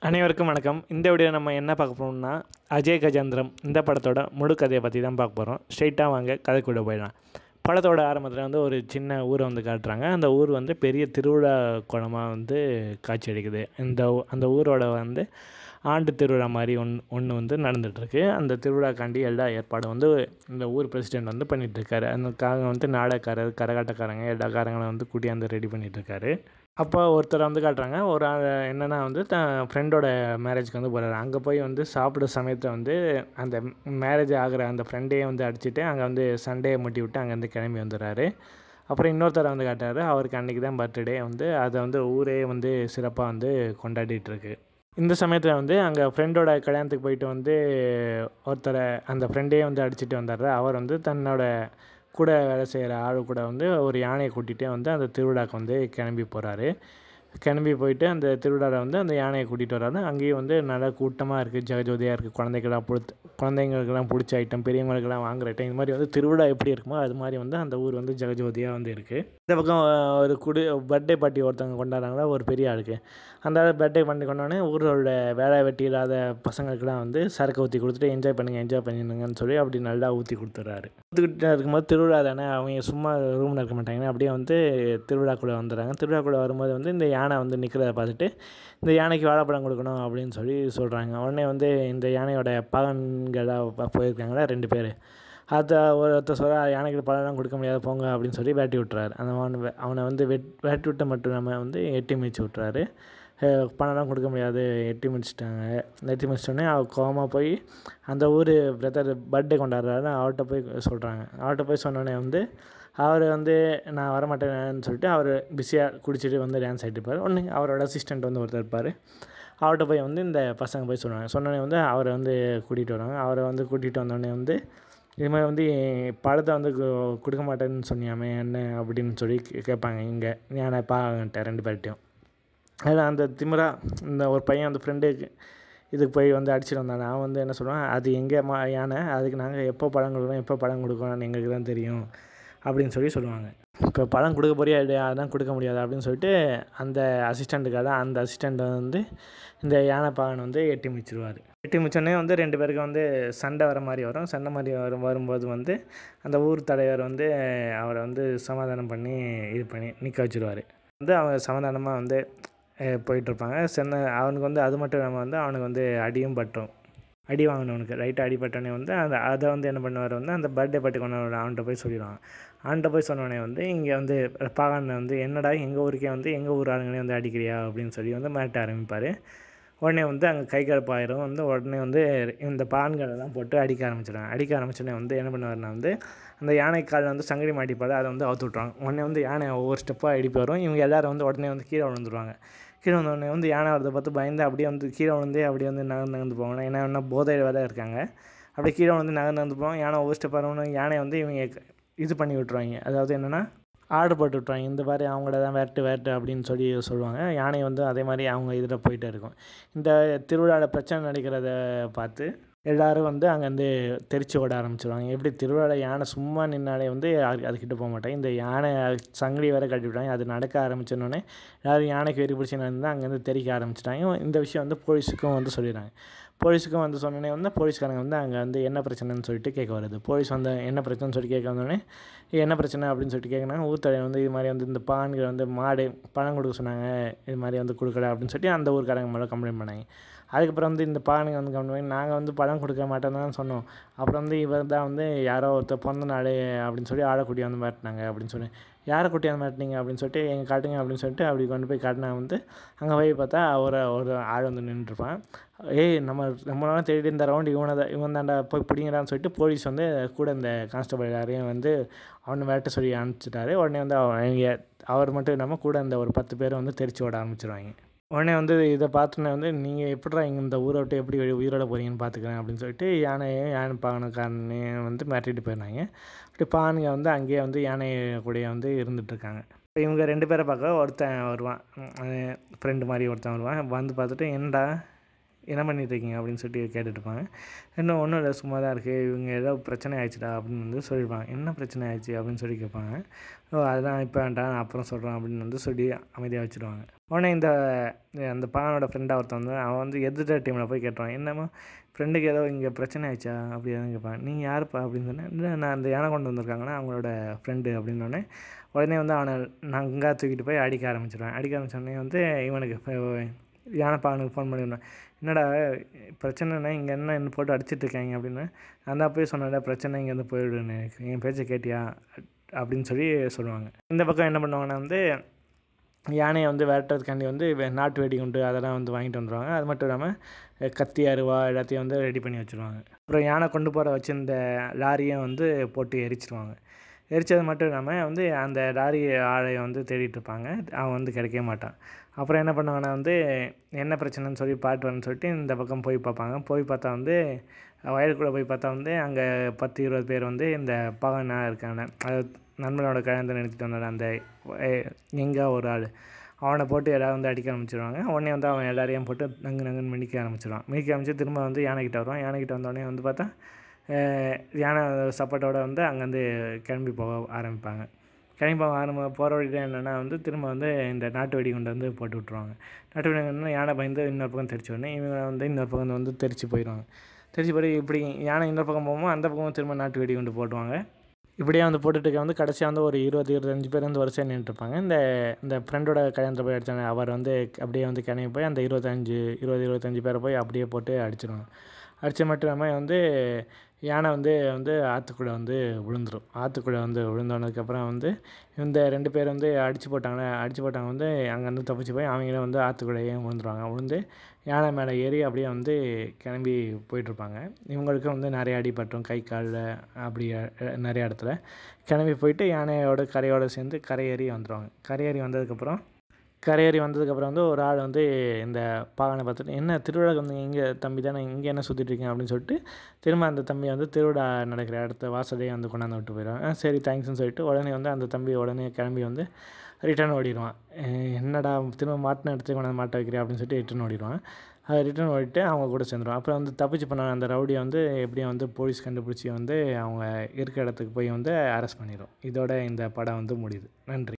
அனைவருக்கும் வணக்கம் இந்த வீடியோ நம்ம என்ன பார்க்க போகிறோம்னா அஜய் கஜேந்திரம் இந்த படத்தோட முழு கதையை பற்றி தான் பார்க்க போகிறோம் ஸ்ட்ரெயிட்டாக வாங்க கதைக்குள்ள போயிடலாம் படத்தோட ஆரம்பத்தில் வந்து ஒரு சின்ன ஊரை வந்து காட்டுறாங்க அந்த ஊர் வந்து பெரிய திருவிழா குளமாக வந்து காட்சி அளிக்குது இந்த ஊ- அந்த ஊரோட வந்து ஆண்டு திருவிழா மாதிரி ஒன்று ஒன்று வந்து நடந்துகிட்ருக்கு அந்த திருவிழாக்காண்டி எல்லா ஏற்பாடும் வந்து இந்த ஊர் பிரசிடென்ட் வந்து பண்ணிகிட்ருக்காரு அதுக்காக வந்து நாடகக்காரர் கரகாட்டக்காரங்க எல்லா காரங்களும் வந்து கூட்டியாந்து ரெடி பண்ணிகிட்ருக்காரு அப்போ ஒருத்தரை வந்து காட்டுறாங்க ஒரு ஆள் என்னென்னா வந்து தன் ஃப்ரெண்டோட மேரேஜ்க்கு வந்து போகிறாரு அங்கே போய் வந்து சாப்பிட்ற சமயத்தில் வந்து அந்த மேரேஜ் ஆகிற அந்த ஃப்ரெண்டையே வந்து அடிச்சுட்டு அங்கே வந்து சண்டையை முட்டி விட்டு அங்கேருந்து கிளம்பி வந்துடுறாரு அப்புறம் இன்னொருத்தரை வந்து காட்டுறாரு அவருக்கு அன்றைக்கி தான் பர்த்டே வந்து அதை வந்து ஊரே வந்து சிறப்பாக வந்து கொண்டாடிட்டு இருக்கு இந்த சமயத்தில் வந்து அங்கே ஃப்ரெண்டோட கல்யாணத்துக்கு போயிட்டு வந்து ஒருத்தரை அந்த ஃப்ரெண்டையே வந்து அடிச்சுட்டு வந்தார் அவர் வந்து தன்னோட கூட வேலை செய்கிற ஆள் கூட வந்து ஒரு யானையை கூட்டிகிட்டே வந்து அந்த திருவிழாக்கு வந்து கிளம்பி போகிறாரு கிளம்பி போயிட்டு அந்த திருவிழாவில் வந்து அந்த யானையை கூட்டிகிட்டு வர்றாரு அங்கேயும் வந்து நல்லா கூட்டமாக இருக்குது ஜெகஜோதியாக இருக்குது குழந்தைக்கெல்லாம் பிடித்த குழந்தைங்களுக்கெல்லாம் பிடிச்ச ஐட்டம் பெரியவங்களுக்கெல்லாம் வாங்குற ஐட்டம் இது மாதிரி வந்து திருவிழா எப்படி இருக்குமோ அது மாதிரி வந்து அந்த ஊர் வந்து ஜெகஜோதியாக வந்து இருக்குது இந்த பக்கம் அஹ், ஒரு குடி பர்த்டே பார்ட்டி ஒருத்தவங்க கொண்டாடுறாங்களா ஒரு பெரிய ஆளுக்கு அந்த ஆள் பர்த்டே பண்ணி கொண்டாடனே ஊரோட வேலை வெட்டி இல்லாத பசங்களுக்கெல்லாம் வந்து சரக்கு ஊற்றி கொடுத்துட்டு என்ஜாய் பண்ணுங்க என்ஜாய் பண்ணிடுங்கன்னு சொல்லி அப்படி நல்லா ஊற்றி கொடுத்துட்றாரு ஊற்றிக்கிட்டு இருக்கும்போது திருவிழா தானே அவங்க சும்மா ரூமில் இருக்க மாட்டாங்க அப்படியே வந்து திருவிழாக்குள்ளே வந்துடுறாங்க திருவிழாக்குள்ளே வரும்போது வந்து இந்த யானை வந்து நிற்கிறத பார்த்துட்டு இந்த யானைக்கு வாழைப்பழம் கொடுக்கணும் அப்படின்னு சொல்லி சொல்கிறாங்க உடனே வந்து இந்த யானையோட பகன்களாக போயிருக்காங்களா ரெண்டு பேர் அதை ஒருத்தர் சொல்ல யானைக்கு பழம்லாம் கொடுக்க முடியாது போங்க அப்படின்னு சொல்லி வேட்டி விட்டுறாரு அந்த அவன் வே- அவனை வந்து வெட் வேட்டி விட்ட மட்டும் இல்லாமல் வந்து எட்டி மிதிச்சு விட்டுறாரு அஹ் பணம்லாம் கொடுக்க முடியாது எட்டி மிதிச்சிட்டாங்க எட்டி மிதிச்சிட்டோன்னே அவ கோவமாக போய் அந்த ஊர் பிரதர் பர்த்டே கொண்டாடுறாரு அவர்கிட்ட போய் சொல்கிறாங்க அவர்கிட்ட போய் சொன்னோடனே வந்து அவர் வந்து நான் வரமாட்டேன்னு சொல்லிட்டு அவர் பிஸியாக குடிச்சிட்டு வந்து டான்ஸ் ஆகிட்டு இருப்பார் ஒன்று அவரோட அசிஸ்டண்ட் வந்து ஒருத்தர் இருப்பார் அவர்கிட்ட போய் வந்து இந்த பசங்க போய் சொல்லுவாங்க சொன்னோடனே வந்து அவரை வந்து கூட்டிகிட்டு வருவாங்க அவரை வந்து கூட்டிகிட்டு வந்தோடனே வந்து இது மாதிரி வந்து பழத்தை வந்து கு- கொடுக்க மாட்டேன்னு சொன்னியாமே என்ன அப்படின்னு சொல்லி கே- கேட்பாங்க இங்கே ஞான பாங்கிட்ட ரெண்டு பேர்ட்டையும் அதில் அந்த திமிரா இந்த ஒரு பையன் அந்த ஃப்ரெண்டுக்கு இதுக்கு போய் வந்து அடிச்சுட்டு வந்தானே அவன் வந்து என்ன சொல்லுவான் அது எங்கே மா யானை அதுக்கு நாங்கள் எப்போ பழம் கொடுக்குறோம் எப்போ பழம் கொடுக்குறோம்னு எங்களுக்கு தான் தெரியும் அப்படின்னு சொல்லி சொல்லுவாங்க இப்போ பழம் கொடுக்க போறியா இல்லையா அதான் கொடுக்க முடியாது அப்படின்னு சொல்லிட்டு அந்த அசிஸ்டண்ட்டுக்காக அந்த அசிஸ்டண்ட் வந்து இந்த யானை பாகன் வந்து எட்டி மிச்சிருவார் எட்டி மிச்சோடனே வந்து ரெண்டு பேருக்கு வந்து சண்டை வர மாதிரி வரும் சண்டை மாதிரி வரும் வரும்போது வந்து அந்த ஊர் தலைவர் வந்து அவரை வந்து சமாதானம் பண்ணி இது பண்ணி நிற்க வச்சிருவார் வந்து அவன் சமாதானமாக வந்து அஹ், போயிட்டுருப்பாங்க சென்னை அவனுக்கு வந்து அது மட்டும் இல்லாமல் வந்து அவனுக்கு வந்து அடியும் பட்டும் அடி வாங்கினவனுக்கு ரைட்டாக அடிபட்டோடனே வந்து அந்த அதை வந்து என்ன பண்ணுவார் வந்து அந்த பர்த்டே பார்ட்டி கொண்டாட அவன்கிட்ட போய் சொல்லிடுவான் அவன்கிட்ட போய் சொன்னோடனே வந்து இங்கே வந்து பாகான வந்து என்னடா எங்கள் ஊருக்கே வந்து எங்கள் ஊர் ஆளுங்களே வந்து அடிக்கிறியா அப்படின்னு சொல்லி வந்து மிரட்ட ஆரம்பிப்பார் உடனே வந்து அங்கே கை கலப்பாயிரும் வந்து உடனே வந்து இந்த பான்களெல்லாம் போட்டு அடிக்க ஆரம்பிச்சிடுவாங்க அடிக்க ஆரம்பிச்சோடனே வந்து என்ன பண்ணுவார்னா வந்து அந்த யானை காலில் வந்து சங்கடி மாட்டிப்பாரு அதை வந்து அவுத்து விட்ருவாங்க உடனே வந்து யானை ஒவ்வொரு ஸ்டெப்பாக அடிப்பு வரும் இவங்க எல்லாரும் வந்து உடனே வந்து கீழே விழுந்துருவாங்க கீழே வந்த உடனே வந்து யானை வரதை பார்த்து பயந்து அப்படியே வந்து கீழே விழுந்து அப்படியே வந்து நகர்ந்து நகர்ந்து போவாங்க ஏன்னா என்ன போதை வேலை இருக்காங்க அப்படியே கீழே வந்து நகர்ந்து நகர்ந்து போவாங்க யானை ஒவ்வொரு ஸ்டெப் வரணும் யானை வந்து இவங்க இது பண்ணி விட்ருவாங்க அதாவது என்னென்னா ஆர்டர் போட்டு விட்ருவாங்க இந்த மாதிரி அவங்கள தான் வேட்டு வேட்டு அப்படின்னு சொல்லி சொல்லுவாங்க யானை வந்து அதே மாதிரி அவங்க இதில் போயிட்டே இருக்கும் இந்த திருவிழாவில் பிரச்சனை நடக்கிறத பார்த்து எல்லாரும் வந்து அங்கேருந்து தெரிச்சு ஓட ஆரம்பிச்சிருவாங்க எப்படி திருவிழா யானை சும்மா நின்னாலே வந்து யாரு அதுக்கிட்ட போக மாட்டாங்க இந்த யானை சங்கிலி வேற கட்டி விட்டாங்க அது நடக்க ஆரம்பிச்சோன்னே எல்லாரும் யானைக்கு வெறி பிடிச்சி நடந்து அங்கேருந்து தெரிக்க ஆரம்பிச்சிட்டாங்க இந்த விஷயம் வந்து போலீஸுக்கும் வந்து சொல்லிடுறாங்க போலீஸுக்கும் வந்து சொன்னோடனே வந்து போலீஸ்காரங்க வந்து அங்கே வந்து என்ன பிரச்சனைன்னு சொல்லிட்டு கேட்க வருது போலீஸ் வந்து என்ன பிரச்சனைன்னு சொல்லி கேட்க வந்தோடனே என்ன பிரச்சனை அப்படின்னு சொல்லிட்டு கேட்குறாங்க ஊர் தலைவர் வந்து இது மாதிரி வந்து இந்த பான்கள் வந்து மாடு பணம் கொடுக்க சொன்னாங்க இது மாதிரி வந்து கொடுக்கல அப்படின்னு சொல்லிட்டு அந்த ஊர்க்காரங்க மேலே கம்ப்ளைண்ட் பண்ணாங்க அதுக்கப்புறம் வந்து இந்த பானுங்க வந்து கம்ப்ளைண்ட் பண்ணி நாங்கள் வந்து பணம் கொடுக்க மாட்டோம்னு தான் சொன்னோம் அப்புறம் வந்து இவர் தான் வந்து யாரோ ஒருத்தர் பிறந்த நாள் அப்படின்னு சொல்லி ஆளை கூட்டி வந்து மாட்டினாங்க அப்படின்னு சொல்லி யாரை கூட்டி வந்து மாட்டினீங்க அப்படின்னு சொல்லிட்டு எங்கள் காட்டுங்க அப்படின்னு சொல்லிட்டு அப்படி கொண்டு போய் காட்டினா வந்து அங்கே போய் பார்த்தா ஒரு ஒரு ஆள் வந்து நின்றுருப்பான் ஏய் நம்ம ரொம்ப நாளாக தேடி இந்த ரவுண்டு இவனை தான் இவன் தாண்டா போய் பிடிங்கடான்னு சொல்லிட்டு போலீஸ் வந்து கூட இந்த கான்ஸ்டபிள் எல்லாரையும் வந்து அவனை வேட்ட சொல்லி அனுப்பிச்சிட்டாரு உடனே வந்து அவங்க அவர் மட்டும் இல்லாமல் கூட இந்த ஒரு பத்து பேர் வந்து தெரிச்சு ஓட ஆரம்பிச்சிருவாங்க உடனே வந்து இதை பார்த்தோன்னே வந்து நீங்கள் எப்படிடா இங்கே இந்த ஊரை விட்டு எப்படி வெளிய உயிரோட போகிறீங்கன்னு பார்த்துக்கிறேன் அப்படின்னு சொல்லிட்டு யானையும் யானை பாகனக்காரனையும் வந்து மிரட்டிட்டு போயிடுறாங்க அப்படி பானுங்க வந்து அங்கேயே வந்து யானை கூடயே வந்து இருந்துகிட்ருக்காங்க இவங்க ரெண்டு பேரை பார்க்க ஒருத்தன் வருவான் ஃப்ரெண்டு மாதிரி ஒருத்தன் வருவான் வந்து பார்த்துட்டு என்னடா என்ன பண்ணிட்டு இருக்கீங்க அப்படின்னு சொல்லிட்டு கேட்டுட்டு இருப்பாங்க இன்னும் ஒன்றும் இல்லை சும்மா தான் இருக்குது இவங்க ஏதோ பிரச்சனை ஆயிடுச்சுடா அப்படின்னு வந்து சொல்லியிருப்பாங்க என்ன பிரச்சனை ஆயிடுச்சு அப்படின்னு சொல்லி கேட்பாங்க ஓ அதெல்லாம் இப்போ வேண்டாம் நான் அப்புறம் சொல்கிறேன் அப்படின்னு வந்து சொல்லி அமைதியாக வச்சுருவாங்க உடனே இந்த அந்த பையனோட ஃப்ரெண்டாக ஒருத்தன் வந்து அவன் வந்து எதிர்த்த டீமில் போய் கேட்டுருவான் என்னம்மா ஃப்ரெண்டுக்கு ஏதோ இங்கே பிரச்சனை ஆயிடுச்சா அப்படி எதுவும் கேட்பான் நீங்கள் யாருப்பா அப்படின்னு சொன்னேன் இல்லை நான் அந்த யானை கொண்டு வந்திருக்காங்கன்னா அவங்களோட ஃப்ரெண்டு அப்படின்னோடனே உடனே வந்து அவனை நங்கா தூக்கிட்டு போய் அடிக்க ஆரம்பிச்சிடுவேன் அடிக்க ஆரம்பிச்சோடனே வந்து இவனுக்கு இப்போ யானைப்பா அவனுக்கு ஃபோன் பண்ணிடுவேன் என்னடா பிரச்சனைனா இங்கே என்ன என்ன போட்டு அடிச்சிட்டு இருக்காங்க அப்படின்னு நான் தான் போய் சொன்னேன்டா பிரச்சனை இங்கேருந்து போயிடுன்னு என் பேச்சை கேட்டியா அப்படின்னு சொல்லி சொல்லுவாங்க இந்த பக்கம் என்ன பண்ணுவாங்கன்னா வந்து யானையை வந்து விரட்டுறதுக்காண்டி வந்து வே- நாட்டு வெடிகுண்டு அதெல்லாம் வந்து வாங்கிட்டு வந்துடுவாங்க அது மட்டும் இல்லாமல் கத்தி அருவா எல்லாத்தையும் வந்து ரெடி பண்ணி வச்சுருவாங்க அப்புறம் யானை கொண்டு போகிற வச்சிருந்த லாரியை வந்து போட்டு எரிச்சிருவாங்க எரிச்சது மட்டும் இல்லாமல் வந்து அந்த லாரி ஆளையை வந்து தேடிட்டு இருப்பாங்க அவன் வந்து கிடைக்கவே மாட்டான் அப்புறம் என்ன பண்ணுவாங்கன்னா வந்து என்ன பிரச்சனைன்னு சொல்லி பாட்டு வரேன்னு சொல்லிட்டு இந்த பக்கம் போய் பார்ப்பாங்க போய் பார்த்தா வந்து வயலுக்குள்ளே போய் பார்த்தா வந்து அங்கே பத்து இருபது பேர் வந்து இந்த பகனா இருக்காங்க அது நண்பனோட கல்யாணத்தை நிறுத்திட்டு வந்தார் அந்த எங்கே ஒரு ஆள் அவனை போட்டு எல்லாரும் வந்து அடிக்க ஆரம்பிச்சிடுவாங்க உடனே வந்து அவன் எல்லாரையும் போட்டு நங்கு நங்குன்னு மினிக்க ஆரம்பிச்சிடுவான் மினிக்க ஆரம்பிச்சு திரும்ப வந்து யானைக்கிட்ட வருவான் யானைக்கிட்ட வந்தோடனே வந்து பார்த்தா அஹ், யானை சப்போர்ட்டோட வந்து அங்கேருந்து கிளம்பி போக ஆரம்பிப்பாங்க கிளம்பி போக ஆரம்ப போகிற வழியில் என்னென்னா வந்து திரும்ப வந்து இந்த நாட்டு வெடி கொண்டு வந்து போட்டு விட்ருவாங்க நாட்டு வெடி கொண்டு யானை பயந்து இன்னொரு பக்கம் தெரிச்சு உடனே இவங்க வந்து இன்னொரு பக்கம் வந்து தெரிச்சு போயிடுவாங்க தெரிச்சு போய் இப்படி யானை இன்னொரு பக்கம் போகும்போது அந்த பக்கமும் திரும்ப நாட்டு வெடி கொண்டு போட்டுவாங்க இப்படியே வந்து போட்டுட்டு இருக்க வந்து கடைசியாக வந்து ஒரு இருபது இருபத்தஞ்சு பேர் வந்து வரிசையாக நின்றுருப்பாங்க இந்த இந்த ஃப்ரெண்டோட கல்யாணத்தில் போய் அடித்தாங்க அவர் வந்து அப்படியே வந்து கிளம்பி போய் அந்த இருபத்தஞ்சு இருபது இருபத்தஞ்சு பேரை போய் அப்படியே போட்டு அடிச்சிடுவாங்க அடிச்சது மட்டும் இல்லாமல் வந்து யானை வந்து வந்து ஆற்றுக்குள்ளே வந்து விழுந்துரும் ஆற்றுக்குள்ளே வந்து விழுந்தோனதுக்கப்புறம் வந்து இந்த ரெண்டு பேர் வந்து அடிச்சு போட்டாங்களே அடிச்சு போட்டாங்க வந்து அங்கேருந்து தப்பிச்சு போய் அவங்களும் வந்து ஆற்றுக்குள்ளேயே விழுந்துருவாங்க விழுந்து யானை மேலே ஏறி அப்படியே வந்து கிளம்பி போயிட்டுருப்பாங்க இவங்களுக்கு வந்து நிறைய அடிபட்டும் கை காலில் அப்படி அஹ், நிறைய இடத்துல கிளம்பி போயிட்டு யானையோட கரையோட சேர்ந்து கரையேறி வந்துடுவாங்க கரையேறி வந்ததுக்கப்புறம் கரையேறி வந்ததுக்கப்புறம் வந்து ஒரு ஆள் வந்து இந்த பாகனை பார்த்துட்டு என்ன திருவிழா வந்து இங்கே தம்பி தானே இங்கே என்ன சுற்றிட்டு இருக்கீங்க அப்படின்னு சொல்லிட்டு திரும்ப அந்த தம்பி வந்து திருவிழா நடக்கிற இடத்த வாசலையே வந்து கொண்டாந்து விட்டு போயிடுவாங்க "ஆ, சரி தேங்க்ஸ்னு சொல்லிட்டு உடனே வந்து அந்த தம்பி உடனே கிளம்பி வந்து ரிட்டர்ன் ஓடிடுவான் "அஹ், என்னடா திரும்ப மாட்டின இடத்துக்கு கொண்டாந்து மாட்ட வைக்கிறேன் அப்படின்னு சொல்லிட்டு ரிட்டர்ன் ஓடிடுவான் அது ரிட்டர்ன் ஓடிட்டு அவங்க கூட சேர்ந்துருவான் அப்புறம் வந்து தப்பிச்சு பண்ண அந்த ரவுடியை வந்து எப்படியும் வந்து போலீஸ் கண்டுபிடிச்சி வந்து அவங்க இருக்கிற இடத்துக்கு போய் வந்து அரெஸ்ட் பண்ணிடும் இதோட இந்த படம் வந்து முடியுது நன்றி